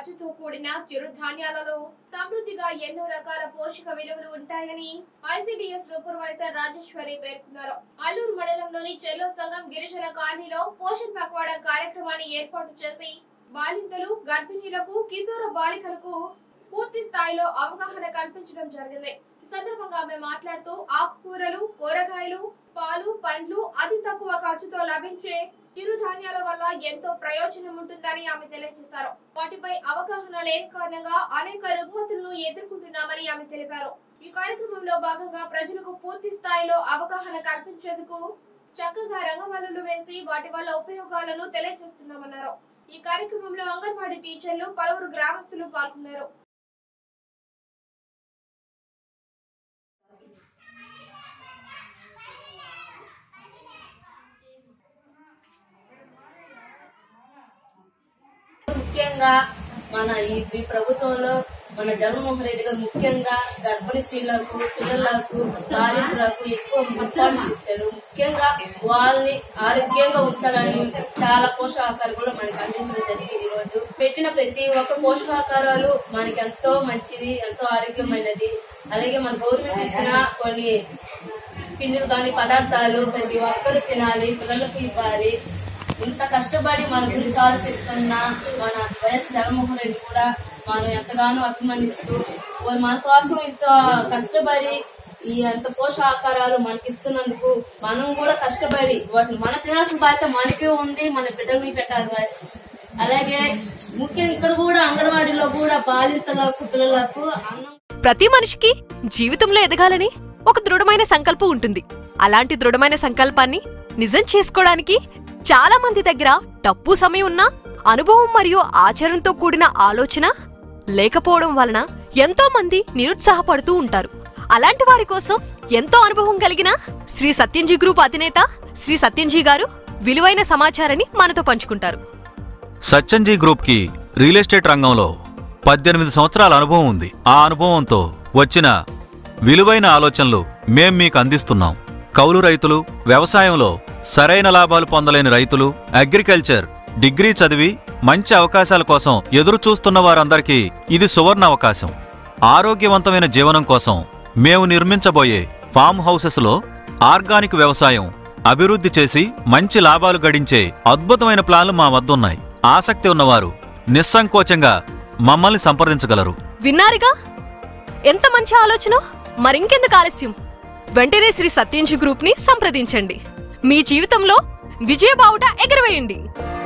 ఖర్చుతో కూడిన చిరుధాన్యాలలో సమృద్ధిగా ఎన్నో రకాల పోషక విలువలు ఉంటాయని ఐసిడిఎస్ సూపర్వైజర్ రాజేశ్వరి పేర్కొన్నారు అల్లూరు మండలంలోని చెల్లో సంఘం గిరిజన కాలనీలో పోషణ్ పక్వాడా కార్యక్రమాన్ని ఏర్పాటు చేసి బాలింతలు గర్భిణీలకు కిశోర బాలికలకు పూర్తి స్థాయిలో అవగాహన కల్పించడం జరిగింది ఈ సందర్భంగా ఆమె మాట్లాడుతూ ఆకుకూరలు కూరగాయలు పాలు పండ్లు అతి తక్కువ ఖర్చుతో లభించే చిరుధాన్యాల వల్ల ఎంతో ప్రయోజనం ఉంటుందని ఆమె తెలియజేశారు వాటిపై అవగాహన లేని కారణంగా అనేక రుగ్మతులను ఎదుర్కొంటున్నామని ఆమె తెలిపారు ఈ కార్యక్రమంలో భాగంగా ప్రజలకు పూర్తి స్థాయిలో అవగాహన కల్పించేందుకు చక్కగా రంగవల్లులు వేసి వాటి వల్ల ఉపయోగాలను తెలియజేస్తున్నామన్నారు ఈ కార్యక్రమంలో అంగన్వాడీ టీచర్లు పలువురు గ్రామస్తులు పాల్గొన్నారు ముఖ్యంగా మన ఈ ఈ ప్రభుత్వంలో మన జగన్మోహన్ రెడ్డి గారు ముఖ్యంగా గర్భిణీ స్త్రీలకు పిల్లలకు బాలింతలకు ఎక్కువ ఇంపార్టెన్స్ ఇచ్చారు ముఖ్యంగా వాళ్ళని ఆరోగ్యంగా ఉంచాలని చాలా పోషకాహారాలు కూడా మనకి అందించడం జరిగింది ఈ రోజు పెట్టిన ప్రతి ఒక్క పోషకాహారాలు మనకి ఎంతో మంచిది ఎంతో ఆరోగ్యమైనది అలాగే మన గవర్నమెంట్ ఇచ్చిన కొన్ని పిండిలు కానీ పదార్థాలు ప్రతి ఒక్కరు తినాలి పిల్లలకు ఇవ్వాలి ఇంత కష్టపడి మన గురించి ఆలోచిస్తున్న మన వైఎస్ జగన్మోహన్ రెడ్డి కూడా మనం ఎంతగానో అభిమానిస్తూ వారు మన కోసం ఇంత కష్టపడి ఈ అంత పోషకాహారాలు మనకి ఇస్తున్నందుకు మనం కూడా కష్టపడి వాటిని మన తినాల్సిన బాధ్యత మనకే ఉంది మన బిడ్డలకి పెట్టాలి guys. అలాగే ముఖ్యంగా ఇక్కడ కూడా అంగన్వాడీలో కూడా బాలింతలకు పిల్లలకు అన్నం ప్రతి మనిషికి జీవితంలో ఎదగాలని ఒక దృఢమైన సంకల్పం ఉంటుంది అలాంటి దృఢమైన సంకల్పాన్ని నిజం చేసుకోవడానికి చాలా మంది దగ్గర డబ్బు సమయం ఉన్నా అనుభవం మరియు ఆచరణతో కూడిన ఆలోచన లేకపోవడం వలన ఎంతో మంది నిరుత్సాహపడుతూ ఉంటారు అలాంటి వారి కోసం ఎంతో అనుభవం కలిగిన శ్రీ సత్యంజీ గ్రూప్ అధినేత శ్రీ సత్యంజీ గారు విలువైన సమాచారాన్ని మనతో పంచుకుంటారు సత్యంజీ గ్రూప్కి రియల్ ఎస్టేట్ రంగంలో పద్దెనిమిది సంవత్సరాల అనుభవం ఉంది ఆ అనుభవంతో వచ్చిన విలువైన ఆలోచనలు మేం మీకు అందిస్తున్నాం కౌలు రైతులు వ్యవసాయంలో సరైన లాభాలు పొందలేని రైతులు అగ్రికల్చర్ డిగ్రీ చదివి మంచి అవకాశాల కోసం ఎదురు చూస్తున్న వారందరికీ ఇది సువర్ణ అవకాశం ఆరోగ్యవంతమైన జీవనం కోసం మేము నిర్మించబోయే ఫామ్ హౌసెస్లో ఆర్గానిక్ వ్యవసాయం అభివృద్ధి చేసి మంచి లాభాలు గడించే అద్భుతమైన ప్లాన్లు మా వద్దున్నాయి ఆసక్తి ఉన్నవారు నిస్సంకోచంగా మమ్మల్ని సంప్రదించగలరు విన్నారుగా ఎంత మంచి ఆలోచన మరింకెందుకు ఆలస్యం వెంటనే శ్రీ సత్యంజి గ్రూప్ ని సంప్రదించండి మీ జీవితంలో విజయబావుట ఎగరవేయండి